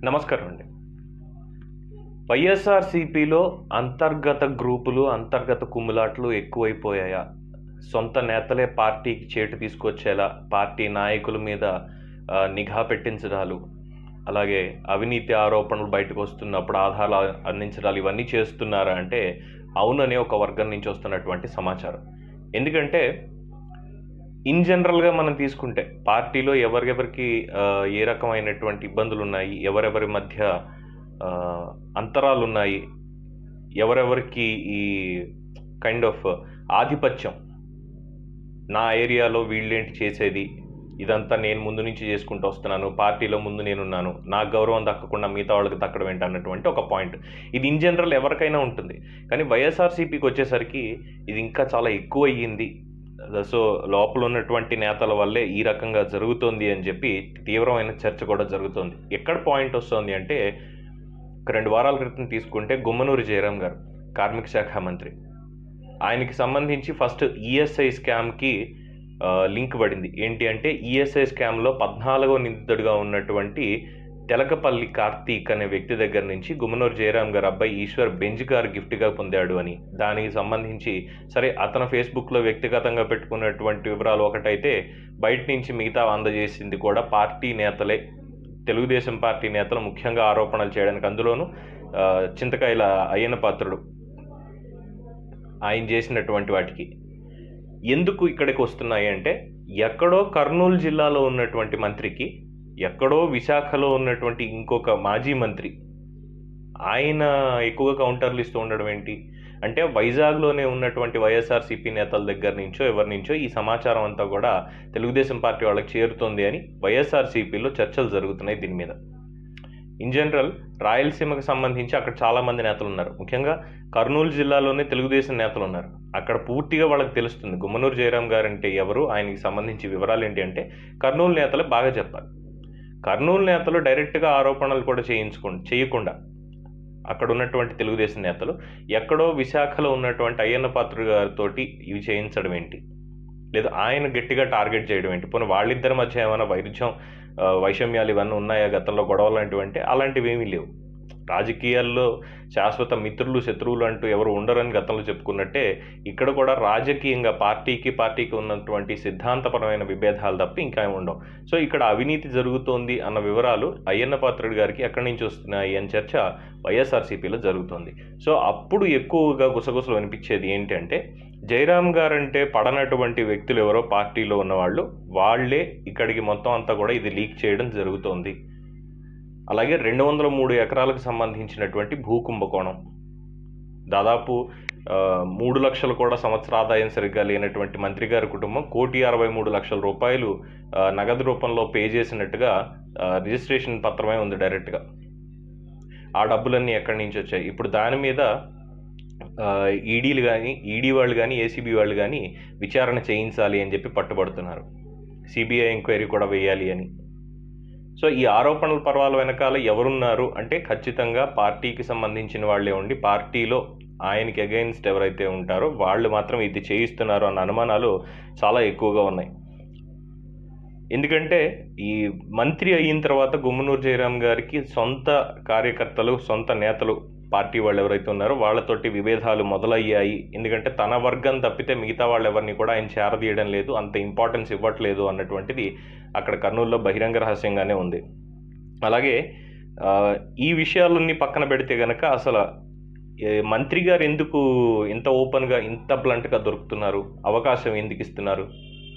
నమస్కారం అండి వైఎస్ఆర్సీపీలో అంతర్గత గ్రూపులు అంతర్గత కుమ్ములాట్లు ఎక్కువైపోయాయా సొంత నేతలే పార్టీకి చేటు తీసుకొచ్చేలా పార్టీ నాయకుల మీద ఆ, నిఘా పెట్టించడాలు అలాగే అవినీతి ఆరోపణలు బయటకు వస్తున్నప్పుడు ఆధారాలు అందించడాలు ఇవన్నీ చేస్తున్నారా అంటే అవుననే ఒక వర్గం నుంచి వస్తున్నటువంటి సమాచారం ఎందుకంటే ఇన్ జనరల్గా మనం తీసుకుంటే పార్టీలో ఎవరెవరికి ఆ, ఏ రకమైనటువంటి ఇబ్బందులు ఉన్నాయి ఎవరెవరి మధ్య ఆ, అంతరాలు ఉన్నాయి ఎవరెవరికి ఈ కైండ్ ఆఫ్ ఆధిపత్యం నా ఏరియాలో వీళ్ళేంటి చేసేది ఇదంతా నేను ముందు నుంచి చేసుకుంటూ వస్తున్నాను పార్టీలో ముందు నేనున్నాను నా గౌరవం దక్కకుండా మిగతా వాళ్ళకి దక్కడం ఏంటి అన్నటువంటి ఒక పాయింట్ ఇది ఇన్ జనరల్ ఎవరికైనా ఉంటుంది కానీ వైఎస్ఆర్సీపీకి వచ్చేసరికి ఇది ఇంకా చాలా ఎక్కువ అయ్యింది సో లోపల ఉన్నటువంటి నేతల వల్లే ఈ రకంగా జరుగుతోంది అని చెప్పి తీవ్రమైన చర్చ కూడా జరుగుతోంది ఎక్కడ పాయింట్ వస్తుంది అంటే ఒక రెండు వారాల క్రితం తీసుకుంటే గుమ్మనూరు జయరాం గారు కార్మిక శాఖ మంత్రి ఆయనకి సంబంధించి ఫస్ట్ ఈఎస్ఐ స్కామ్కి ఆ, లింక్ పడింది ఏంటి అంటే ఈఎస్ఐ స్కామ్లో పద్నాలుగో నిందితుడిగా ఉన్నటువంటి తెలకపల్లి కార్తీక్ అనే వ్యక్తి దగ్గర నుంచి గుమ్మనూరు జయరాం గారు అబ్బాయి ఈశ్వర్ బెంజ్ కార్ గిఫ్ట్గా పొందాడు అని దానికి సంబంధించి సరే అతను ఫేస్బుక్లో వ్యక్తిగతంగా పెట్టుకున్నటువంటి వివరాలు ఒకటైతే బయట నుంచి మిగతా అందజేసింది కూడా పార్టీ నేతలే తెలుగుదేశం పార్టీ నేతలు ముఖ్యంగా ఆరోపణలు చేయడానికి అందులోనూ ఆ, చింతకాయల అయ్యన పాత్రుడు ఆయన చేసినటువంటి వాటికి ఎందుకు ఇక్కడికి వస్తున్నాయి అంటే ఎక్కడో కర్నూలు జిల్లాలో ఉన్నటువంటి మంత్రికి ఎక్కడో విశాఖలో ఉన్నటువంటి ఇంకొక మాజీ మంత్రి ఆయన ఎక్కువగా కౌంటర్లు ఇస్తూ ఉండడం ఏంటి అంటే వైజాగ్లోనే ఉన్నటువంటి వైఎస్ఆర్సీపీ నేతల దగ్గర నుంచో ఎవరి నుంచో ఈ సమాచారం అంతా కూడా తెలుగుదేశం పార్టీ వాళ్ళకి చేరుతోంది అని వైఎస్ఆర్సీపీలో చర్చలు జరుగుతున్నాయి దీని మీద ఇన్ జనరల్ రాయలసీమకు సంబంధించి అక్కడ చాలా మంది నేతలు ఉన్నారు ముఖ్యంగా కర్నూలు జిల్లాలోనే తెలుగుదేశం నేతలు ఉన్నారు అక్కడ పూర్తిగా వాళ్ళకి తెలుస్తుంది గుమ్మనూరు జయరాం గారు అంటే ఎవరు ఆయనకి సంబంధించి వివరాలు ఏంటి అంటే కర్నూలు నేతలు బాగా చెప్పాలి కర్నూలు నేతలు డైరెక్ట్గా ఆరోపణలు కూడా చేయించుకుండా చేయకుండా అక్కడ ఉన్నటువంటి తెలుగుదేశం నేతలు ఎక్కడో విశాఖలో ఉన్నటువంటి అయ్యన్న పాత్రుడు గారితో ఇవి చేయించడం ఏంటి లేదా ఆయన గట్టిగా టార్గెట్ చేయడం ఏంటి పోనీ వాళ్ళిద్దరి మధ్య ఏమైనా వైరుధ్యం ఆ, వైషమ్యాలు ఇవన్నీ ఉన్నాయా గతంలో గొడవలు లాంటివి అంటే అలాంటివి ఏమీ లేవు రాజకీయాల్లో శాశ్వత మిత్రులు శత్రువులు అంటూ ఎవరు ఉండరని గతంలో చెప్పుకున్నట్టే ఇక్కడ కూడా రాజకీయంగా పార్టీకి పార్టీకి ఉన్నటువంటి సిద్ధాంతపరమైన విభేదాలు తప్ప ఇంకా ఏమి ఉండవు సో ఇక్కడ అవినీతి జరుగుతోంది అన్న వివరాలు అయ్యన్న పాత్రుడు గారికి ఎక్కడి నుంచి వస్తున్నాయి అని చర్చ వైఎస్ఆర్సీపీలో జరుగుతోంది సో అప్పుడు ఎక్కువగా గుసగుసలు వినిపించేది ఏంటంటే జయరాం గారంటే పడనటువంటి వ్యక్తులు ఎవరో పార్టీలో ఉన్నవాళ్ళు వాళ్ళే ఇక్కడికి మొత్తం అంతా కూడా ఇది లీక్ చేయడం జరుగుతోంది అలాగే రెండు వందల మూడు ఎకరాలకు సంబంధించినటువంటి భూ కుంభకోణం దాదాపు ఆ, మూడు లక్షలు కూడా సంవత్సర ఆదాయం సరిగ్గా లేనటువంటి మంత్రి గారి కుటుంబం కోటి అరవై మూడు లక్షల రూపాయలు ఆ, నగదు రూపంలో పే చేసినట్టుగా ఆ, రిజిస్ట్రేషన్ పత్రమే ఉంది డైరెక్ట్గా ఆ డబ్బులన్నీ ఎక్కడి నుంచి వచ్చాయి ఇప్పుడు దాని మీద ఈడీలు కానీ ఈడీ వాళ్ళు కానీ ఏసీబీ వాళ్ళు కానీ విచారణ చేయించాలి అని చెప్పి పట్టుబడుతున్నారు సిబిఐ ఎంక్వైరీ కూడా వేయాలి అని సో ఈ ఆరోపణల పర్వాల వెనకాల ఎవరున్నారు అంటే ఖచ్చితంగా పార్టీకి సంబంధించిన వాళ్ళే ఉండి పార్టీలో ఆయనకి అగైన్స్ట్ ఎవరైతే ఉంటారో వాళ్ళు మాత్రం ఇది చేయిస్తున్నారు అన్న అనుమానాలు చాలా ఎక్కువగా ఉన్నాయి ఎందుకంటే ఈ మంత్రి అయిన తర్వాత గుమ్మనూరు జయరాం గారికి సొంత కార్యకర్తలు సొంత నేతలు పార్టీ వాళ్ళు ఎవరైతే ఉన్నారో వాళ్ళతోటి విభేదాలు మొదలయ్యాయి ఎందుకంటే తన వర్గం తప్పితే మిగతా వాళ్ళు ఎవరిని కూడా ఆయన చేరదీయడం లేదు అంత ఇంపార్టెన్స్ ఇవ్వట్లేదు అన్నటువంటిది అక్కడ కర్నూలులో బహిరంగ రహస్యంగానే ఉంది అలాగే ఆ, ఈ విషయాలన్నీ పక్కన పెడితే గనక అసలు ఏ, మంత్రి గారు ఎందుకు ఇంత ఓపెన్గా ఇంత బ్లంట్గా దొరుకుతున్నారు అవకాశం ఎందుకు ఇస్తున్నారు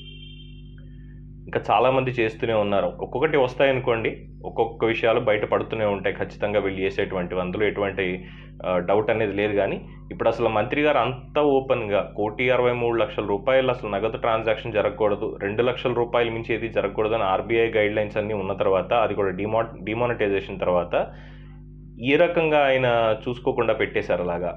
ఇంకా చాలామంది చేస్తూనే ఉన్నారు ఒక్కొక్కటి వస్తాయనుకోండి ఒక్కొక్క విషయాలు బయట పడుతూనే ఉంటాయి ఖచ్చితంగా వీళ్ళు చేసేటువంటి అందులో ఎటువంటి డౌట్ అనేది లేదు కానీ ఇప్పుడు అసలు మంత్రి గారు అంత ఓపెన్గా కోటి అరవై మూడు లక్షల రూపాయలు అసలు నగదు ట్రాన్సాక్షన్ జరగకూడదు రెండు లక్షల రూపాయల మించి ఏది జరగకూడదు అని ఆర్బీఐ గైడ్ లైన్స్ అన్నీ ఉన్న తర్వాత అది కూడా డిమా డిమానిటైజేషన్ తర్వాత ఏ రకంగా ఆయన చూసుకోకుండా పెట్టేశారు అలాగా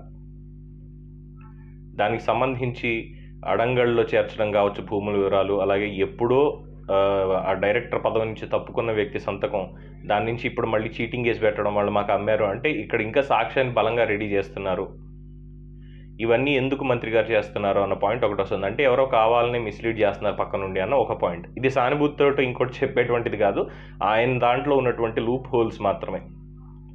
దానికి సంబంధించి అడంగల్లో చేర్చడం కావచ్చు భూముల వివరాలు అలాగే ఎప్పుడో ఆ, ఆ డైరెక్టర్ పదవి నుంచి తప్పుకున్న వ్యక్తి సంతకం దాని నుంచి ఇప్పుడు మళ్ళీ చీటింగ్ కేసు పెట్టడం వాళ్ళు మాకు అమ్మారు అంటే ఇక్కడ ఇంకా సాక్ష్యాన్ని బలంగా రెడీ చేస్తున్నారు ఇవన్నీ ఎందుకు మంత్రి గారు చేస్తున్నారు అన్న పాయింట్ ఒకటి వస్తుంది అంటే ఎవరో కావాలని మిస్లీడ్ చేస్తున్నారు పక్క నుండి అన్న ఒక పాయింట్ ఇది సానుభూతితో ఇంకోటి చెప్పేటువంటిది కాదు ఆయన దాంట్లో ఉన్నటువంటి లూప్ హోల్స్ మాత్రమే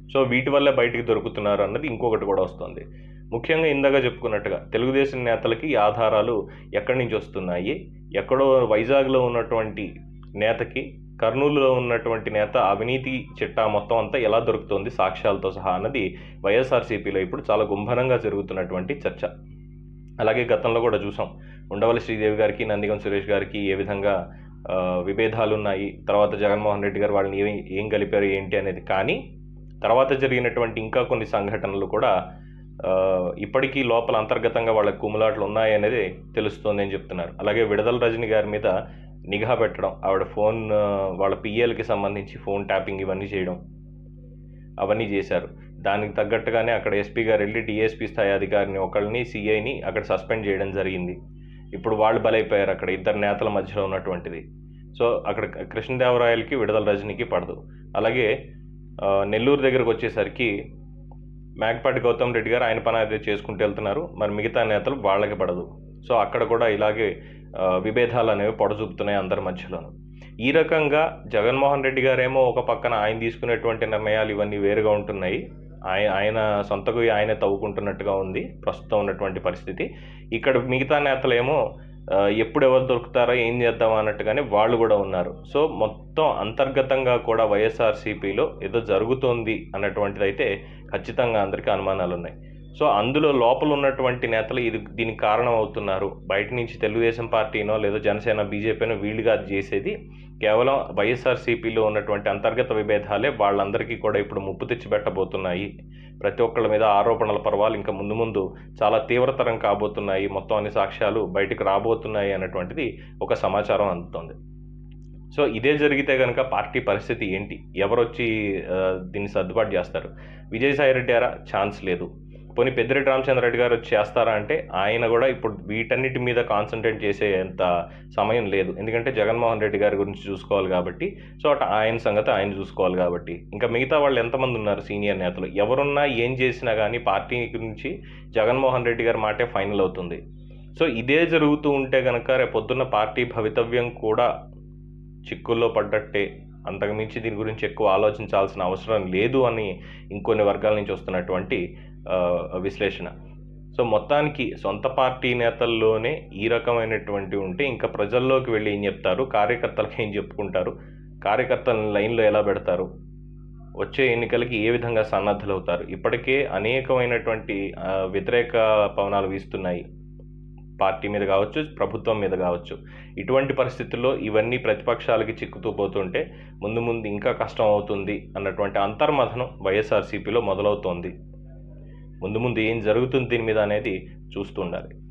సో వీటి వల్లే బయటికి దొరుకుతున్నారు అన్నది ఇంకొకటి కూడా వస్తుంది ముఖ్యంగా ఇందాక చెప్పుకున్నట్టుగా తెలుగుదేశం నేతలకి ఈ ఆధారాలు ఎక్కడి నుంచి వస్తున్నాయి ఎక్కడో వైజాగ్లో ఉన్నటువంటి నేతకి కర్నూలులో ఉన్నటువంటి నేత అవినీతి చిట్టా మొత్తం అంతా ఎలా దొరుకుతుంది సాక్ష్యాలతో సహా అన్నది వైఎస్ఆర్సీపీలో ఇప్పుడు చాలా గుంభనంగా జరుగుతున్నటువంటి చర్చ అలాగే గతంలో కూడా చూసాం ఉండవల్లి శ్రీదేవి గారికి నందిగం సురేష్ గారికి ఏ విధంగా ఆ, విభేదాలు ఉన్నాయి తర్వాత జగన్మోహన్ రెడ్డి గారు వాళ్ళని ఏం ఏం కలిపారు ఏంటి అనేది కానీ తర్వాత జరిగినటువంటి ఇంకా కొన్ని సంఘటనలు కూడా ఆ, ఇప్పటికీ లోపల అంతర్గతంగా వాళ్ళ కుములాట్లు ఉన్నాయి అనేది తెలుస్తుంది అని చెప్తున్నారు అలాగే విడుదల రజని గారి మీద నిఘా పెట్టడం ఆవిడ ఫోన్ ఆ, వాళ్ళ పిఎల్కి సంబంధించి ఫోన్ ట్యాపింగ్ ఇవన్నీ చేయడం అవన్నీ చేశారు దానికి తగ్గట్టుగానే అక్కడ ఎస్పీ గారు వెళ్ళి డిఎస్పీ స్థాయి అధికారిని ఒకళ్ళని సిఐని అక్కడ సస్పెండ్ చేయడం జరిగింది ఇప్పుడు వాళ్ళు బలైపోయారు అక్కడ ఇద్దరు నేతల మధ్యలో ఉన్నటువంటిది సో అక్కడ కృష్ణదేవరాయలకి విడుదల రజనీకి పడదు అలాగే ఆ, నెల్లూరు దగ్గరకు వచ్చేసరికి మేకపాటి గౌతమ్ రెడ్డి గారు ఆయన పని అదే చేసుకుంటూ వెళ్తున్నారు మరి మిగతా నేతలు వాళ్ళకి పడదు సో అక్కడ కూడా ఇలాగే ఆ, విభేదాలు అనేవి పొడచూపుతున్నాయి అందరి మధ్యలోనూ ఈ రకంగా జగన్మోహన్ రెడ్డి గారేమో ఒక పక్కన ఆయన తీసుకునేటువంటి నిర్ణయాలు ఇవన్నీ వేరుగా ఉంటున్నాయి ఆయన ఆయన సొంతకు ఆయన తవ్వుకుంటున్నట్టుగా ఉంది ప్రస్తుతం ఉన్నటువంటి పరిస్థితి ఇక్కడ మిగతా నేతలేమో ఆ, ఎప్పుడు ఎవరు దొరుకుతారో ఏం చేద్దాం అన్నట్టుగానే వాళ్ళు కూడా ఉన్నారు సో మొత్తం అంతర్గతంగా కూడా వైఎస్ఆర్సీపీలో ఏదో జరుగుతోంది అన్నటువంటిది అయితే ఖచ్చితంగా అందరికీ అనుమానాలు ఉన్నాయి సో అందులో లోపల ఉన్నటువంటి నేతలు ఇది దీనికి కారణం అవుతున్నారు బయట నుంచి తెలుగుదేశం పార్టీనో లేదా జనసేన బీజేపీనో వీళ్ళుగా అది చేసేది కేవలం వైఎస్ఆర్సీపీలో ఉన్నటువంటి అంతర్గత విభేదాలే వాళ్ళందరికీ కూడా ఇప్పుడు ముప్పు తెచ్చిపెట్టబోతున్నాయి ప్రతి ఒక్కళ్ళ మీద ఆరోపణల పర్వాలు ఇంకా ముందు ముందు చాలా తీవ్రతరం కాబోతున్నాయి మొత్తం అన్ని సాక్ష్యాలు బయటకు రాబోతున్నాయి అన్నటువంటిది ఒక సమాచారం అందుతోంది సో ఇదే జరిగితే కనుక పార్టీ పరిస్థితి ఏంటి ఎవరు వచ్చి ఆ, దీన్ని సర్దుబాటు చేస్తారు విజయసాయి రెడ్డి గారా ఛాన్స్ లేదు పోనీ పెద్దిరెడ్డి రామచంద్రరెడ్డి గారు వచ్చి చేస్తారా అంటే ఆయన కూడా ఇప్పుడు వీటన్నిటి మీద కాన్సన్ట్రేట్ చేసేంత సమయం లేదు ఎందుకంటే జగన్మోహన్ రెడ్డి గారి గురించి చూసుకోవాలి కాబట్టి సో అటు ఆయన సంగతి ఆయన చూసుకోవాలి కాబట్టి ఇంకా మిగతా వాళ్ళు ఎంతమంది ఉన్నారు సీనియర్ నేతలు ఎవరున్నా ఏం చేసినా కానీ పార్టీ గురించి జగన్మోహన్ రెడ్డి గారి మాటే ఫైనల్ అవుతుంది సో ఇదే జరుగుతూ ఉంటే కనుక రేపొద్దున్న పార్టీ భవితవ్యం కూడా చిక్కుల్లో పడ్డట్టే అంతకుమించి దీని గురించి ఎక్కువ ఆలోచించాల్సిన అవసరం లేదు అని ఇంకొన్ని వర్గాల నుంచి వస్తున్నటువంటి ఆ, విశ్లేషణ సో మొత్తానికి సొంత పార్టీ నేతల్లోనే ఈ రకమైనటువంటి ఉంటే ఇంకా ప్రజల్లోకి వెళ్ళి ఏం చెప్తారు కార్యకర్తలకు ఏం చెప్పుకుంటారు కార్యకర్తలను లైన్లో ఎలా పెడతారు వచ్చే ఎన్నికలకి ఏ విధంగా సన్నద్ధులవుతారు ఇప్పటికే అనేకమైనటువంటి ఆ, వ్యతిరేక పవనాలు వీస్తున్నాయి పార్టీ మీద కావచ్చు ప్రభుత్వం మీద కావచ్చు ఇటువంటి పరిస్థితుల్లో ఇవన్నీ ప్రతిపక్షాలకి చిక్కుతూ పోతుంటే ముందు ముందు ఇంకా కష్టం అవుతుంది అన్నటువంటి అంతర్మథనం వైఎస్ఆర్సీపీలో మొదలవుతోంది ముందు ముందు ఏం జరుగుతుంది దీని మీద అనేది చూస్తూ ఉండాలి